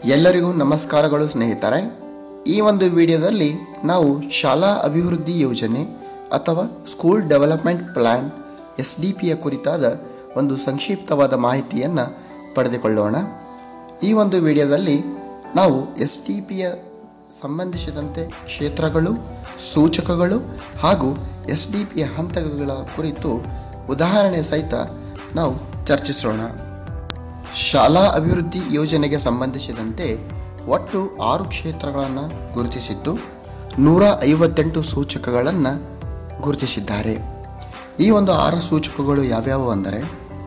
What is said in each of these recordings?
ಎಲ್ಲರಿಗೂ ನಮಸ್ಕಾರಗಳು ಸ್ನೇಹಿತರೆ ಈ ಒಂದು ವಿಡಿಯೋದಲ್ಲಿ ನಾವು ಶಾಲಾ ಅಭಿವೃದ್ಧಿ ಯೋಜನೆ ಅಥವಾ school development plan S D ಪಿಯ ಕುರಿತಾದ ಒಂದು ಸಂಕ್ಷಿಪ್ತವಾದ ಮಾಹಿತಿಯನ್ನು ಪಡೆದುಕೊಳ್ಳೋಣ ಈ ಒಂದು ವಿಡಿಯೋದಲ್ಲಿ ನಾವು ಎಸ್ ಡಿ ಪಿಯ ಸಂಬಂಧಿಸಿದಂತೆ ಕ್ಷೇತ್ರಗಳು ಸೂಚಕಗಳು ಹಾಗೂ ಎಸ್ ಡಿ ಪಿಯ ಹಂತಗಳ ಕುರಿತು ಉದಾಹರಣೆ ಸಹಿತ ನಾವು ಚರ್ಚಿಸೋಣ ಶಾಲಾ ಅಭಿವೃದ್ಧಿ ಯೋಜನೆಗೆ ಸಂಬಂಧಿಸಿದಂತೆ ಒಟ್ಟು ಆರು ಕ್ಷೇತ್ರಗಳನ್ನು ಗುರುತಿಸಿದ್ದು ನೂರ ಐವತ್ತೆಂಟು ಸೂಚಕಗಳನ್ನು ಗುರುತಿಸಿದ್ದಾರೆ ಈ ಒಂದು ಆರು ಸೂಚಕಗಳು ಯಾವ್ಯಾವು ಅಂದರೆ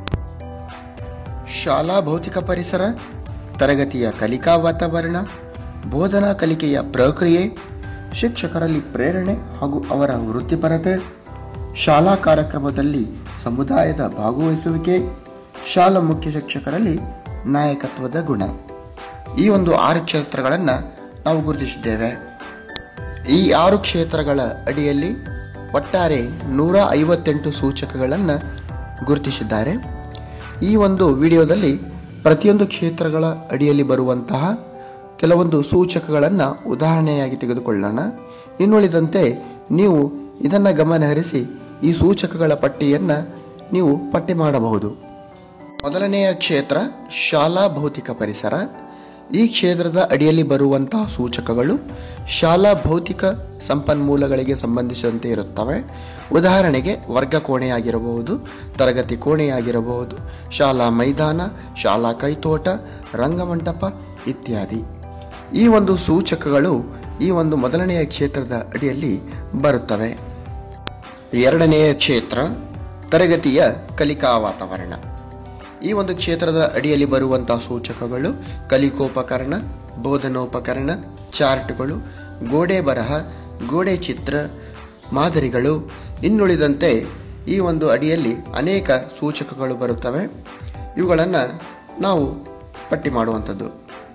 ಶಾಲಾ ಭೌತಿಕ ಪರಿಸರ ತರಗತಿಯ ಕಲಿಕಾ ವಾತಾವರಣ ಬೋಧನಾ ಕಲಿಕೆಯ ಪ್ರಕ್ರಿಯೆ ಶಿಕ್ಷಕರಲ್ಲಿ ಪ್ರೇರಣೆ ಹಾಗೂ ಅವರ ವೃತ್ತಿಪರತೆ ಶಾಲಾ ಕಾರ್ಯಕ್ರಮದಲ್ಲಿ ಸಮುದಾಯದ ಭಾಗವಹಿಸುವಿಕೆ ಶಾಲಾ ಮುಖ್ಯ ಶಿಕ್ಷಕರಲ್ಲಿ ನಾಯಕತ್ವದ ಗುಣ ಈ ಒಂದು ಆರು ಕ್ಷೇತ್ರಗಳನ್ನು ನಾವು ಗುರುತಿಸಿದ್ದೇವೆ ಈ ಆರು ಕ್ಷೇತ್ರಗಳ ಅಡಿಯಲ್ಲಿ ಒಟ್ಟಾರೆ ನೂರ ಐವತ್ತೆಂಟು ಸೂಚಕಗಳನ್ನು ಗುರುತಿಸಿದ್ದಾರೆ ಈ ಒಂದು ವಿಡಿಯೋದಲ್ಲಿ ಪ್ರತಿಯೊಂದು ಕ್ಷೇತ್ರಗಳ ಅಡಿಯಲ್ಲಿ ಬರುವಂತಹ ಕೆಲವೊಂದು ಸೂಚಕಗಳನ್ನು ಉದಾಹರಣೆಯಾಗಿ ತೆಗೆದುಕೊಳ್ಳೋಣ ಇನ್ನುಳಿದಂತೆ ನೀವು ಇದನ್ನು ಗಮನಹರಿಸಿ ಈ ಸೂಚಕಗಳ ಪಟ್ಟಿಯನ್ನು ನೀವು ಪಟ್ಟಿ ಮಾಡಬಹುದು ಮೊದಲನೆಯ ಕ್ಷೇತ್ರ ಶಾಲಾ ಭೌತಿಕ ಪರಿಸರ ಈ ಕ್ಷೇತ್ರದ ಅಡಿಯಲ್ಲಿ ಬರುವಂತಹ ಸೂಚಕಗಳು ಶಾಲಾ ಭೌತಿಕ ಸಂಪನ್ಮೂಲಗಳಿಗೆ ಸಂಬಂಧಿಸಿದಂತೆ ಇರುತ್ತವೆ ಉದಾಹರಣೆಗೆ ವರ್ಗ ಕೋಣೆಯಾಗಿರಬಹುದು ತರಗತಿ ಕೋಣೆಯಾಗಿರಬಹುದು ಶಾಲಾ ಮೈದಾನ ಶಾಲಾ ಕೈತೋಟ ರಂಗಮಂಟಪ ಇತ್ಯಾದಿ ಈ ಒಂದು ಸೂಚಕಗಳು ಈ ಒಂದು ಮೊದಲನೆಯ ಕ್ಷೇತ್ರದ ಅಡಿಯಲ್ಲಿ ಬರುತ್ತವೆ ಎರಡನೆಯ ಕ್ಷೇತ್ರ ತರಗತಿಯ ಕಲಿಕಾ ವಾತಾವರಣ ಈ ಒಂದು ಕ್ಷೇತ್ರದ ಅಡಿಯಲ್ಲಿ ಬರುವಂತಹ ಸೂಚಕಗಳು ಕಲಿಕೋಪಕರಣ ಬೋಧನೋಪಕರಣ ಚಾರ್ಟ್ಗಳು ಗೋಡೆ ಬರಹ ಗೋಡೆ ಚಿತ್ರ ಮಾದರಿಗಳು ಇನ್ನುಳಿದಂತೆ ಈ ಒಂದು ಅಡಿಯಲ್ಲಿ ಅನೇಕ ಸೂಚಕಗಳು ಬರುತ್ತವೆ ಇವುಗಳನ್ನು ನಾವು ಪಟ್ಟಿ ಮಾಡುವಂಥದ್ದು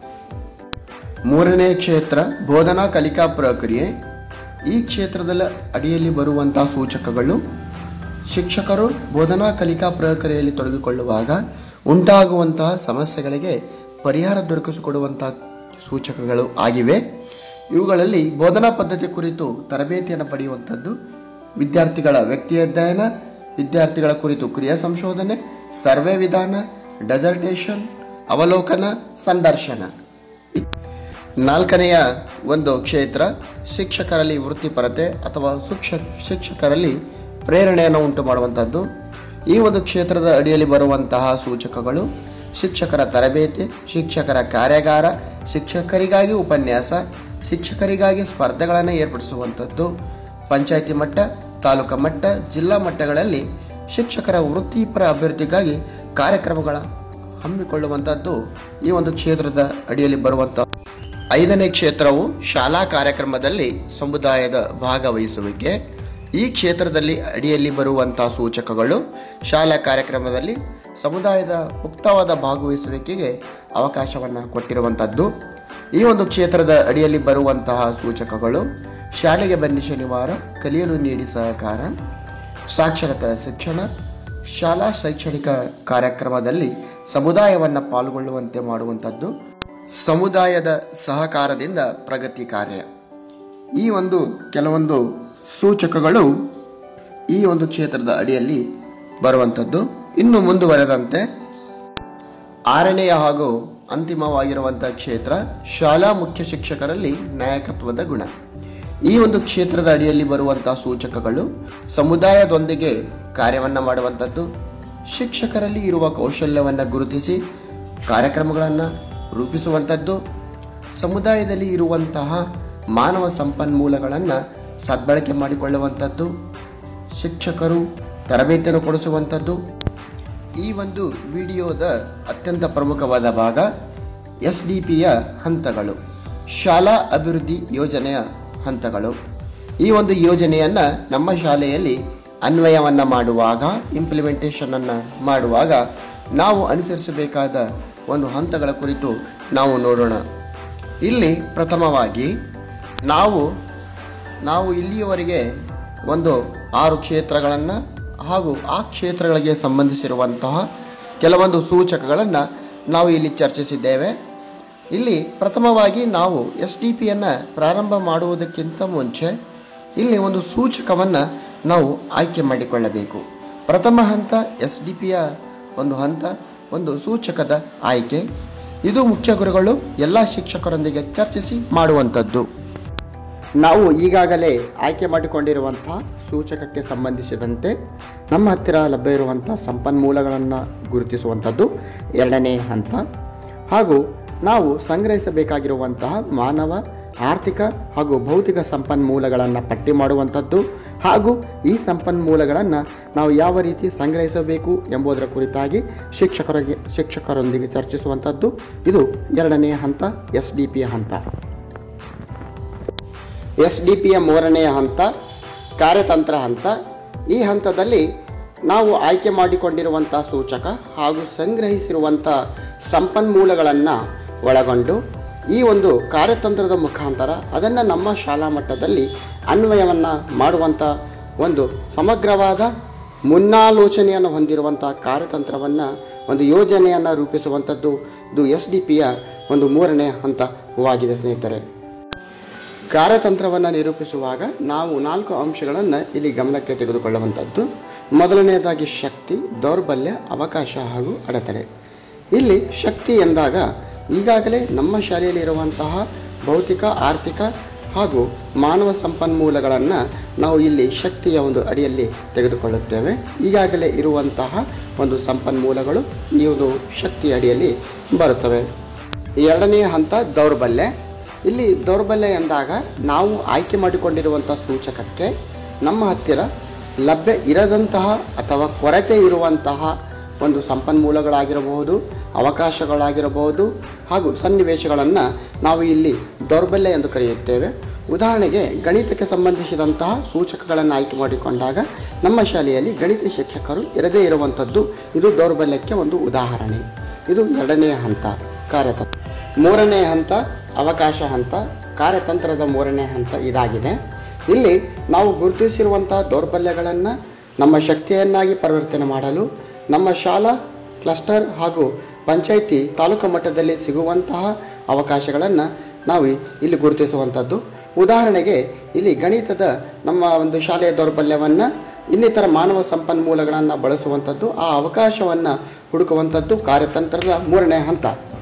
ಮೂರನೇ ಕ್ಷೇತ್ರ ಬೋಧನಾ ಕಲಿಕಾ ಪ್ರಕ್ರಿಯೆ ಈ ಕ್ಷೇತ್ರದ ಅಡಿಯಲ್ಲಿ ಬರುವಂತಹ ಸೂಚಕಗಳು ಶಿಕ್ಷಕರು ಬೋಧನಾ ಕಲಿಕಾ ಪ್ರಕ್ರಿಯೆಯಲ್ಲಿ ತೊಡಗಿಕೊಳ್ಳುವಾಗ ಉಂಟಾಗುವಂತಹ ಸಮಸ್ಯೆಗಳಿಗೆ ಪರಿಹಾರ ದೊರಕಿಸಿಕೊಡುವಂತಹ ಸೂಚಕಗಳು ಆಗಿವೆ ಇವುಗಳಲ್ಲಿ ಬೋಧನಾ ಪದ್ಧತಿ ಕುರಿತು ತರಬೇತಿಯನ್ನು ಪಡೆಯುವಂಥದ್ದು ವಿದ್ಯಾರ್ಥಿಗಳ ವ್ಯಕ್ತಿ ಅಧ್ಯಯನ ವಿದ್ಯಾರ್ಥಿಗಳ ಕುರಿತು ಕ್ರಿಯಾ ಸಂಶೋಧನೆ ಸರ್ವೆ ವಿಧಾನ ಡೆಸರ್ಟೇಷನ್ ಅವಲೋಕನ ಸಂದರ್ಶನ ನಾಲ್ಕನೆಯ ಒಂದು ಕ್ಷೇತ್ರ ಶಿಕ್ಷಕರಲ್ಲಿ ವೃತ್ತಿಪರತೆ ಅಥವಾ ಶಿಕ್ಷ ಶಿಕ್ಷಕರಲ್ಲಿ ಪ್ರೇರಣೆಯನ್ನು ಉಂಟು ಮಾಡುವಂಥದ್ದು ಈ ಒಂದು ಕ್ಷೇತ್ರದ ಅಡಿಯಲ್ಲಿ ಬರುವಂತಹ ಸೂಚಕಗಳು ಶಿಕ್ಷಕರ ತರಬೇತಿ ಶಿಕ್ಷಕರ ಕಾರ್ಯಾಗಾರ ಶಿಕ್ಷಕರಿಗಾಗಿ ಉಪನ್ಯಾಸ ಶಿಕ್ಷಕರಿಗಾಗಿ ಸ್ಪರ್ಧೆಗಳನ್ನು ಏರ್ಪಡಿಸುವಂಥದ್ದು ಪಂಚಾಯತಿ ಮಟ್ಟ ತಾಲೂಕು ಮಟ್ಟ ಜಿಲ್ಲಾ ಮಟ್ಟಗಳಲ್ಲಿ ಶಿಕ್ಷಕರ ವೃತ್ತಿಪರ ಅಭಿವೃದ್ಧಿಗಾಗಿ ಕಾರ್ಯಕ್ರಮಗಳ ಹಮ್ಮಿಕೊಳ್ಳುವಂಥದ್ದು ಈ ಒಂದು ಕ್ಷೇತ್ರದ ಅಡಿಯಲ್ಲಿ ಬರುವಂಥ ಐದನೇ ಕ್ಷೇತ್ರವು ಶಾಲಾ ಕಾರ್ಯಕ್ರಮದಲ್ಲಿ ಸಮುದಾಯದ ಭಾಗವಹಿಸುವಿಕೆ ಈ ಕ್ಷೇತ್ರದಲ್ಲಿ ಅಡಿಯಲ್ಲಿ ಬರುವಂತಹ ಸೂಚಕಗಳು ಶಾಲಾ ಕಾರ್ಯಕ್ರಮದಲ್ಲಿ ಸಮುದಾಯದ ಮುಕ್ತವಾದ ಭಾಗವಹಿಸುವಿಕೆಗೆ ಅವಕಾಶವನ್ನು ಕೊಟ್ಟಿರುವಂಥದ್ದು ಈ ಒಂದು ಕ್ಷೇತ್ರದ ಅಡಿಯಲ್ಲಿ ಬರುವಂತಹ ಸೂಚಕಗಳು ಶಾಲೆಗೆ ಬನ್ನಿ ಶನಿವಾರ ಕಲಿಯಲು ನೀಡಿ ಸಹಕಾರ ಸಾಕ್ಷರತಾ ಶಿಕ್ಷಣ ಶಾಲಾ ಶೈಕ್ಷಣಿಕ ಕಾರ್ಯಕ್ರಮದಲ್ಲಿ ಸಮುದಾಯವನ್ನು ಪಾಲ್ಗೊಳ್ಳುವಂತೆ ಮಾಡುವಂಥದ್ದು ಸಮುದಾಯದ ಸಹಕಾರದಿಂದ ಪ್ರಗತಿ ಕಾರ್ಯ ಈ ಒಂದು ಕೆಲವೊಂದು ಸೂಚಕಗಳು ಈ ಒಂದು ಕ್ಷೇತ್ರದ ಅಡಿಯಲ್ಲಿ ಬರುವಂಥದ್ದು ಇನ್ನು ಮುಂದುವರೆದಂತೆ ಆರನೆಯ ಹಾಗೂ ಅಂತಿಮವಾಗಿರುವಂಥ ಕ್ಷೇತ್ರ ಶಾಲಾ ಮುಖ್ಯ ಶಿಕ್ಷಕರಲ್ಲಿ ನಾಯಕತ್ವದ ಗುಣ ಈ ಒಂದು ಕ್ಷೇತ್ರದ ಅಡಿಯಲ್ಲಿ ಬರುವಂತಹ ಸೂಚಕಗಳು ಸಮುದಾಯದೊಂದಿಗೆ ಕಾರ್ಯವನ್ನು ಮಾಡುವಂಥದ್ದು ಶಿಕ್ಷಕರಲ್ಲಿ ಇರುವ ಕೌಶಲ್ಯವನ್ನು ಗುರುತಿಸಿ ಕಾರ್ಯಕ್ರಮಗಳನ್ನು ರೂಪಿಸುವಂಥದ್ದು ಸಮುದಾಯದಲ್ಲಿ ಇರುವಂತಹ ಮಾನವ ಸಂಪನ್ಮೂಲಗಳನ್ನು ಸದ್ಬಳಕೆ ಮಾಡಿಕೊಳ್ಳುವಂಥದ್ದು ಶಿಕ್ಷಕರು ತರಬೇತಿಯನ್ನು ಕೊಡಿಸುವಂಥದ್ದು ಈ ಒಂದು ವಿಡಿಯೋದ ಅತ್ಯಂತ ಪ್ರಮುಖವಾದ ಭಾಗ ಎಸ್ ಡಿ ಪಿಯ ಹಂತಗಳು ಶಾಲಾ ಅಭಿವೃದ್ಧಿ ಯೋಜನೆಯ ಹಂತಗಳು ಈ ಒಂದು ಯೋಜನೆಯನ್ನು ನಮ್ಮ ಶಾಲೆಯಲ್ಲಿ ಅನ್ವಯವನ್ನು ಮಾಡುವಾಗ ಇಂಪ್ಲಿಮೆಂಟೇಷನನ್ನು ಮಾಡುವಾಗ ನಾವು ಅನುಸರಿಸಬೇಕಾದ ಒಂದು ಹಂತಗಳ ಕುರಿತು ನಾವು ನೋಡೋಣ ಇಲ್ಲಿ ಪ್ರಥಮವಾಗಿ ನಾವು ನಾವು ಇಲ್ಲಿಯವರೆಗೆ ಒಂದು ಆರು ಕ್ಷೇತ್ರಗಳನ್ನು ಹಾಗೂ ಆ ಕ್ಷೇತ್ರಗಳಿಗೆ ಸಂಬಂಧಿಸಿರುವಂತಹ ಕೆಲವೊಂದು ಸೂಚಕಗಳನ್ನು ನಾವು ಇಲ್ಲಿ ಚರ್ಚಿಸಿದ್ದೇವೆ ಇಲ್ಲಿ ಪ್ರಥಮವಾಗಿ ನಾವು ಎಸ್ ಡಿ ಪಿಯನ್ನು ಪ್ರಾರಂಭ ಮಾಡುವುದಕ್ಕಿಂತ ಮುಂಚೆ ಇಲ್ಲಿ ಒಂದು ಸೂಚಕವನ್ನು ನಾವು ಆಯ್ಕೆ ಮಾಡಿಕೊಳ್ಳಬೇಕು ಪ್ರಥಮ ಹಂತ ಎಸ್ ಡಿ ಪಿಯ ಒಂದು ಹಂತ ಒಂದು ಸೂಚಕದ ಆಯ್ಕೆ ಇದು ಮುಖ್ಯ ಗುರುಗಳು ಎಲ್ಲ ಶಿಕ್ಷಕರೊಂದಿಗೆ ಚರ್ಚಿಸಿ ಮಾಡುವಂಥದ್ದು ನಾವು ಈಗಾಗಲೇ ಆಯ್ಕೆ ಮಾಡಿಕೊಂಡಿರುವಂತಹ ಸೂಚಕಕ್ಕೆ ಸಂಬಂಧಿಸಿದಂತೆ ನಮ್ಮ ಹತ್ತಿರ ಲಭ್ಯ ಇರುವಂಥ ಸಂಪನ್ಮೂಲಗಳನ್ನು ಗುರುತಿಸುವಂಥದ್ದು ಎರಡನೇ ಹಂತ ಹಾಗೂ ನಾವು ಸಂಗ್ರಹಿಸಬೇಕಾಗಿರುವಂತಹ ಮಾನವ ಆರ್ಥಿಕ ಹಾಗೂ ಭೌತಿಕ ಸಂಪನ್ಮೂಲಗಳನ್ನು ಪಟ್ಟಿ ಮಾಡುವಂಥದ್ದು ಹಾಗೂ ಈ ಸಂಪನ್ಮೂಲಗಳನ್ನು ನಾವು ಯಾವ ರೀತಿ ಸಂಗ್ರಹಿಸಬೇಕು ಎಂಬುದರ ಕುರಿತಾಗಿ ಶಿಕ್ಷಕರಿಗೆ ಶಿಕ್ಷಕರೊಂದಿಗೆ ಚರ್ಚಿಸುವಂಥದ್ದು ಇದು ಎರಡನೇ ಹಂತ ಎಸ್ ಡಿ ಪಿಯ ಹಂತ ಎಸ್ ಡಿ ಪಿಯ ಮೂರನೆಯ ಹಂತ ಕಾರ್ಯತಂತ್ರ ಹಂತ ಈ ಹಂತದಲ್ಲಿ ನಾವು ಆಯ್ಕೆ ಮಾಡಿಕೊಂಡಿರುವಂಥ ಸೂಚಕ ಹಾಗೂ ಸಂಗ್ರಹಿಸಿರುವಂಥ ಸಂಪನ್ಮೂಲಗಳನ್ನು ಒಳಗೊಂಡು ಈ ಒಂದು ಕಾರ್ಯತಂತ್ರದ ಮುಖಾಂತರ ಅದನ್ನು ನಮ್ಮ ಶಾಲಾ ಮಟ್ಟದಲ್ಲಿ ಅನ್ವಯವನ್ನು ಮಾಡುವಂಥ ಒಂದು ಸಮಗ್ರವಾದ ಮುನ್ನಾಲೋಚನೆಯನ್ನು ಹೊಂದಿರುವಂಥ ಕಾರ್ಯತಂತ್ರವನ್ನು ಒಂದು ಯೋಜನೆಯನ್ನು ರೂಪಿಸುವಂಥದ್ದು ಇದು ಎಸ್ ಡಿ ಪಿಯ ಒಂದು ಮೂರನೇ ಹಂತವಾಗಿದೆ ಸ್ನೇಹಿತರೆ ಕಾರ್ಯತಂತ್ರವನ್ನು ನಿರೂಪಿಸುವಾಗ ನಾವು ನಾಲ್ಕು ಅಂಶಗಳನ್ನು ಇಲ್ಲಿ ಗಮನಕ್ಕೆ ತೆಗೆದುಕೊಳ್ಳುವಂಥದ್ದು ಮೊದಲನೆಯದಾಗಿ ಶಕ್ತಿ ದೌರ್ಬಲ್ಯ ಅವಕಾಶ ಹಾಗೂ ಅಡೆತಡೆ ಇಲ್ಲಿ ಶಕ್ತಿ ಎಂದಾಗ ಈಗಾಗಲೇ ನಮ್ಮ ಶಾಲೆಯಲ್ಲಿ ಇರುವಂತಹ ಭೌತಿಕ ಆರ್ಥಿಕ ಹಾಗೂ ಮಾನವ ಸಂಪನ್ಮೂಲಗಳನ್ನು ನಾವು ಇಲ್ಲಿ ಶಕ್ತಿಯ ಒಂದು ಅಡಿಯಲ್ಲಿ ತೆಗೆದುಕೊಳ್ಳುತ್ತೇವೆ ಈಗಾಗಲೇ ಇರುವಂತಹ ಒಂದು ಸಂಪನ್ಮೂಲಗಳು ಈ ಒಂದು ಶಕ್ತಿಯ ಅಡಿಯಲ್ಲಿ ಬರುತ್ತವೆ ಎರಡನೆಯ ಹಂತ ದೌರ್ಬಲ್ಯ ಇಲ್ಲಿ ದೌರ್ಬಲ್ಯ ಎಂದಾಗ ನಾವು ಆಯ್ಕೆ ಮಾಡಿಕೊಂಡಿರುವಂಥ ಸೂಚಕಕ್ಕೆ ನಮ್ಮ ಹತ್ತಿರ ಲಭ್ಯ ಇರದಂತಹ ಅಥವಾ ಕೊರತೆ ಇರುವಂತಹ ಒಂದು ಸಂಪನ್ಮೂಲಗಳಾಗಿರಬಹುದು ಅವಕಾಶಗಳಾಗಿರಬಹುದು ಹಾಗೂ ಸನ್ನಿವೇಶಗಳನ್ನು ನಾವು ಇಲ್ಲಿ ದೌರ್ಬಲ್ಯ ಎಂದು ಕರೆಯುತ್ತೇವೆ ಉದಾಹರಣೆಗೆ ಗಣಿತಕ್ಕೆ ಸಂಬಂಧಿಸಿದಂತಹ ಸೂಚಕಗಳನ್ನು ಆಯ್ಕೆ ಮಾಡಿಕೊಂಡಾಗ ನಮ್ಮ ಶಾಲೆಯಲ್ಲಿ ಗಣಿತ ಶಿಕ್ಷಕರು ಇರದೇ ಇರುವಂಥದ್ದು ಇದು ದೌರ್ಬಲ್ಯಕ್ಕೆ ಒಂದು ಉದಾಹರಣೆ ಇದು ಎರಡನೆಯ ಹಂತ ಕಾರ್ಯತಂತ್ರ ಮೂರನೇ ಹಂತ ಅವಕಾಶ ಹಂತ ಕಾರ್ಯತಂತ್ರದ ಮೂರನೇ ಹಂತ ಇದಾಗಿದೆ ಇಲ್ಲಿ ನಾವು ಗುರುತಿಸಿರುವಂಥ ದೌರ್ಬಲ್ಯಗಳನ್ನು ನಮ್ಮ ಶಕ್ತಿಯನ್ನಾಗಿ ಪರಿವರ್ತನೆ ಮಾಡಲು ನಮ್ಮ ಶಾಲಾ ಕ್ಲಸ್ಟರ್ ಹಾಗೂ ಪಂಚಾಯಿತಿ ತಾಲೂಕು ಮಟ್ಟದಲ್ಲಿ ಸಿಗುವಂತಹ ಅವಕಾಶಗಳನ್ನು ನಾವು ಇಲ್ಲಿ ಗುರುತಿಸುವಂಥದ್ದು ಉದಾಹರಣೆಗೆ ಇಲ್ಲಿ ಗಣಿತದ ನಮ್ಮ ಒಂದು ಶಾಲೆಯ ದೌರ್ಬಲ್ಯವನ್ನು ಇನ್ನಿತರ ಮಾನವ ಸಂಪನ್ಮೂಲಗಳನ್ನು ಬಳಸುವಂಥದ್ದು ಆ ಅವಕಾಶವನ್ನು ಹುಡುಕುವಂಥದ್ದು ಕಾರ್ಯತಂತ್ರದ ಮೂರನೇ ಹಂತ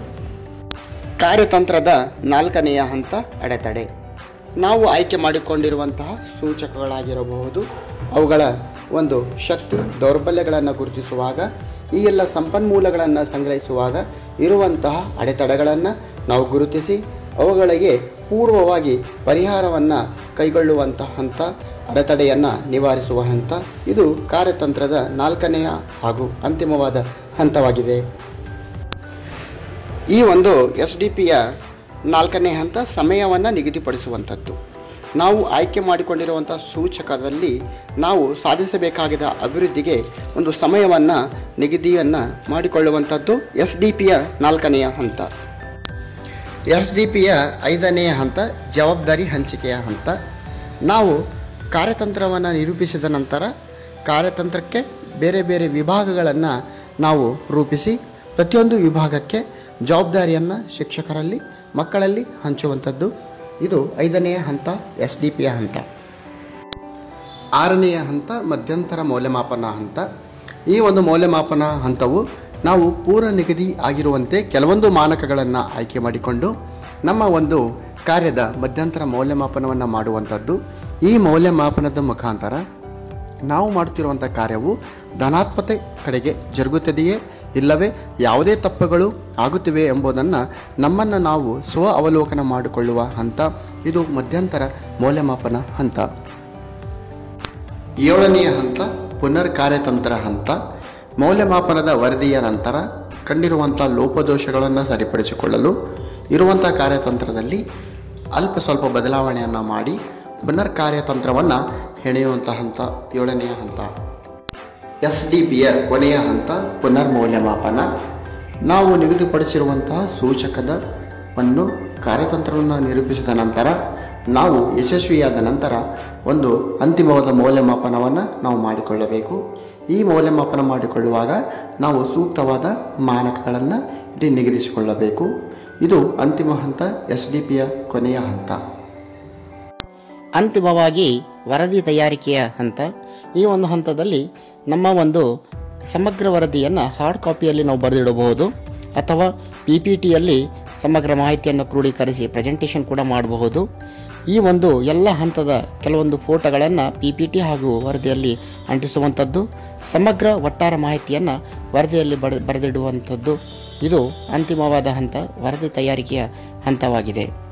ಕಾರ್ಯತಂತ್ರದ ನಾಲ್ಕನೆಯ ಹಂತ ಅಡೆತಡೆ ನಾವು ಆಯ್ಕೆ ಮಾಡಿಕೊಂಡಿರುವಂತಹ ಸೂಚಕಗಳಾಗಿರಬಹುದು ಅವುಗಳ ಒಂದು ಶಕ್ತಿ ದೌರ್ಬಲ್ಯಗಳನ್ನು ಗುರುತಿಸುವಾಗ ಈ ಎಲ್ಲ ಸಂಪನ್ಮೂಲಗಳನ್ನು ಸಂಗ್ರಹಿಸುವಾಗ ಇರುವಂತಹ ಅಡೆತಡೆಗಳನ್ನು ನಾವು ಗುರುತಿಸಿ ಅವುಗಳಿಗೆ ಪೂರ್ವವಾಗಿ ಪರಿಹಾರವನ್ನು ಕೈಗೊಳ್ಳುವಂತಹ ಹಂತ ಅಡೆತಡೆಯನ್ನು ನಿವಾರಿಸುವ ಹಂತ ಇದು ಕಾರ್ಯತಂತ್ರದ ನಾಲ್ಕನೆಯ ಹಾಗೂ ಅಂತಿಮವಾದ ಹಂತವಾಗಿದೆ ಈ ಒಂದು ಎಸ್ ಡಿ ಪಿಯ ನಾಲ್ಕನೇ ಹಂತ ಸಮಯವನ್ನು ನಿಗದಿಪಡಿಸುವಂಥದ್ದು ನಾವು ಆಯ್ಕೆ ಮಾಡಿಕೊಂಡಿರುವಂಥ ಸೂಚಕದಲ್ಲಿ ನಾವು ಸಾಧಿಸಬೇಕಾಗಿದ್ದ ಅಭಿವೃದ್ಧಿಗೆ ಒಂದು ಸಮಯವನ್ನು ನಿಗದಿಯನ್ನು ಮಾಡಿಕೊಳ್ಳುವಂಥದ್ದು ಎಸ್ ಡಿ ಪಿಯ ನಾಲ್ಕನೆಯ ಹಂತ ಎಸ್ ಡಿ ಪಿಯ ಐದನೆಯ ಹಂತ ಜವಾಬ್ದಾರಿ ಹಂಚಿಕೆಯ ಹಂತ ನಾವು ಕಾರ್ಯತಂತ್ರವನ್ನು ನಿರೂಪಿಸಿದ ನಂತರ ಕಾರ್ಯತಂತ್ರಕ್ಕೆ ಬೇರೆ ಬೇರೆ ವಿಭಾಗಗಳನ್ನು ನಾವು ರೂಪಿಸಿ ಪ್ರತಿಯೊಂದು ವಿಭಾಗಕ್ಕೆ ಜವಾಬ್ದಾರಿಯನ್ನು ಶಿಕ್ಷಕರಲ್ಲಿ ಮಕ್ಕಳಲ್ಲಿ ಹಂಚುವಂಥದ್ದು ಇದು ಐದನೆಯ ಹಂತ ಎಸ್ ಡಿ ಪಿಯ ಹಂತ ಆರನೆಯ ಹಂತ ಮಧ್ಯಂತರ ಮೌಲ್ಯಮಾಪನ ಹಂತ ಈ ಒಂದು ಮೌಲ್ಯಮಾಪನ ಹಂತವು ನಾವು ಪೂರ್ವ ನಿಗದಿ ಆಗಿರುವಂತೆ ಕೆಲವೊಂದು ಮಾನಕಗಳನ್ನು ಆಯ್ಕೆ ಮಾಡಿಕೊಂಡು ನಮ್ಮ ಒಂದು ಕಾರ್ಯದ ಮಧ್ಯಂತರ ಮೌಲ್ಯಮಾಪನವನ್ನು ಮಾಡುವಂಥದ್ದು ಈ ಮೌಲ್ಯಮಾಪನದ ಮುಖಾಂತರ ನಾವು ಮಾಡುತ್ತಿರುವಂಥ ಕಾರ್ಯವು ಧನಾತ್ಮತೆ ಕಡೆಗೆ ಜರುಗುತ್ತದೆಯೇ ಇಲ್ಲವೇ ಯಾವುದೇ ತಪ್ಪುಗಳು ಆಗುತ್ತಿವೆ ಎಂಬುದನ್ನು ನಮ್ಮನ್ನು ನಾವು ಸ್ವ ಅವಲೋಕನ ಮಾಡಿಕೊಳ್ಳುವ ಹಂತ ಇದು ಮಧ್ಯಂತರ ಮೌಲ್ಯಮಾಪನ ಹಂತ ಏಳನೆಯ ಹಂತ ಪುನರ್ ಕಾರ್ಯತಂತ್ರ ಹಂತ ಮೌಲ್ಯಮಾಪನದ ವರದಿಯ ನಂತರ ಕಂಡಿರುವಂಥ ಲೋಪದೋಷಗಳನ್ನು ಸರಿಪಡಿಸಿಕೊಳ್ಳಲು ಇರುವಂಥ ಕಾರ್ಯತಂತ್ರದಲ್ಲಿ ಅಲ್ಪ ಸ್ವಲ್ಪ ಬದಲಾವಣೆಯನ್ನು ಮಾಡಿ ಪುನರ್ ಕಾರ್ಯತಂತ್ರವನ್ನು ಹೆಣೆಯುವಂಥ ಹಂತ ಏಳನೆಯ ಹಂತ ಎಸ್ ಡಿ ಪಿಯ ಕೊನೆಯ ಹಂತ ಪುನರ್ ಮೌಲ್ಯಮಾಪನ ನಾವು ನಿಗದಿಪಡಿಸಿರುವಂತಹ ಸೂಚಕದವನ್ನು ಕಾರ್ಯತಂತ್ರವನ್ನು ನಿರೂಪಿಸಿದ ನಂತರ ನಾವು ಯಶಸ್ವಿಯಾದ ನಂತರ ಒಂದು ಅಂತಿಮವಾದ ಮೌಲ್ಯಮಾಪನವನ್ನು ನಾವು ಮಾಡಿಕೊಳ್ಳಬೇಕು ಈ ಮೌಲ್ಯಮಾಪನ ಮಾಡಿಕೊಳ್ಳುವಾಗ ನಾವು ಸೂಕ್ತವಾದ ಮಾನಕಗಳನ್ನು ಇಲ್ಲಿ ನಿಗದಿಸಿಕೊಳ್ಳಬೇಕು ಇದು ಅಂತಿಮ ಹಂತ ಎಸ್ ಡಿ ಪಿಯ ಕೊನೆಯ ಹಂತ ಅಂತಿಮವಾಗಿ ವರದಿ ತಯಾರಿಕೆಯ ಹಂತ ಈ ಒಂದು ಹಂತದಲ್ಲಿ ನಮ್ಮ ಒಂದು ಸಮಗ್ರ ವರದಿಯನ್ನು ಹಾರ್ಡ್ ಕಾಪಿಯಲ್ಲಿ ನಾವು ಬರೆದಿಡಬಹುದು ಅಥವಾ ಪಿ ಪಿ ಟಿಯಲ್ಲಿ ಸಮಗ್ರ ಮಾಹಿತಿಯನ್ನು ಕ್ರೋಢೀಕರಿಸಿ ಪ್ರೆಸೆಂಟೇಷನ್ ಕೂಡ ಮಾಡಬಹುದು ಈ ಒಂದು ಎಲ್ಲ ಹಂತದ ಕೆಲವೊಂದು ಫೋಟೋಗಳನ್ನು ಪಿ ಪಿ ಟಿ ಹಾಗೂ ವರದಿಯಲ್ಲಿ ಅಂಟಿಸುವಂಥದ್ದು ಸಮಗ್ರ ಒಟ್ಟಾರೆ ಮಾಹಿತಿಯನ್ನು ವರದಿಯಲ್ಲಿ ಬಡ ಬರೆದಿಡುವಂಥದ್ದು ಇದು ಅಂತಿಮವಾದ ಹಂತ ವರದಿ ತಯಾರಿಕೆಯ ಹಂತವಾಗಿದೆ